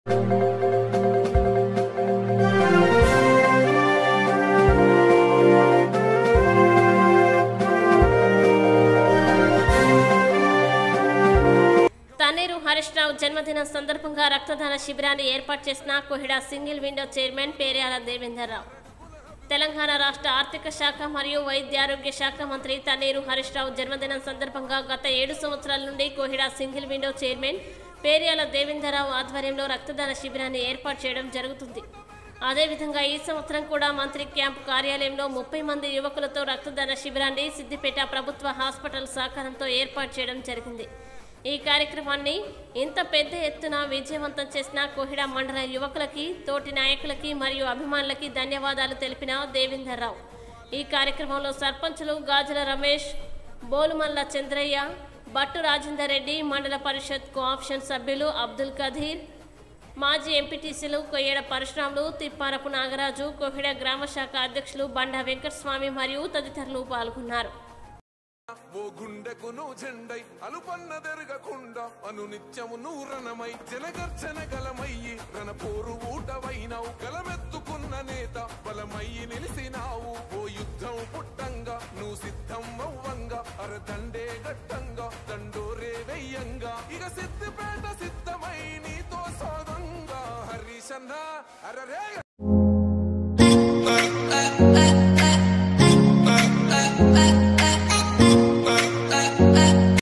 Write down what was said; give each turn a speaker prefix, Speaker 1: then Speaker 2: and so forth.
Speaker 1: తన్నీరు హరీష్ రావు జన్మదినం సందర్భంగా రక్తదాన శిబిరాన్ని ఏర్పాటు చేసిన Koheda single window chairman Peryala Devender Rao Telangana రాష్ట్ర ఆర్థిక శాఖ మరియు వైద్యారోగ్య శాఖ మంత్రి తన్నీరు హరీష్ రావు జన్మదినం సందర్భంగా గత ఏడు సంవత్సరాల నుండి కోహిడా సింగిల్ విండో చైర్మన్ పేర్యాల దేవేందర్రావు ఆధ్వర్యంలో రక్తదాన శిబిరాన్ని ఏర్పాటు చేయడం జరుగుతుంది అదేవిధంగా ఈ సంవత్సరం కూడా మంత్రి క్యాంపు కార్యాలయంలో ముప్పై మంది యువకులతో రక్తదాన శిబిరాన్ని సిద్దిపేట ప్రభుత్వ హాస్పిటల్ సహకారంతో ఏర్పాటు చేయడం జరిగింది ఈ కార్యక్రమాన్ని ఇంత పెద్ద ఎత్తున విజయవంతం చేసిన కోహిడా మండల యువకులకి తోటి నాయకులకి మరియు అభిమానులకి ధన్యవాదాలు తెలిపిన దేవేందర్ రావు ఈ కార్యక్రమంలో సర్పంచులు గాజుల రమేష్ బోలుమల్ల చంద్రయ్య బట్టు రాజేందర్ రెడ్డి మండల పరిషత్ కోఆప్షన్ సభ్యులు అబ్దుల్ కదీర్ మాజీ ఎంపీటీసీలు కొయ్యేడ పరశురాములు తిప్పారపు నాగరాజు కోహిడ గ్రామ శాఖ అధ్యక్షులు బండా వెంకటస్వామి మరియు తదితరులు పాల్గొన్నారు
Speaker 2: ఓ గుండెకును జెండై అలుపన్నదెరగకుండా అనునిత్యము నూరణమై జనగర్జన గలమయ్యి రణ పోరు ఊటవైనావు గలమెత్తుకున్న నేత బలమయ్యి నిలిసినావు ఓ యుద్ధం పుట్టంగా నువ్వు సిద్ధం అవ్వంగా అరదండే గట్టంగా దండోరే వెయ్యంగా ఇక సిద్ధిపేట సిద్ధమై నీతో సోదంగా హరీషన్న అరరే
Speaker 3: uh, uh.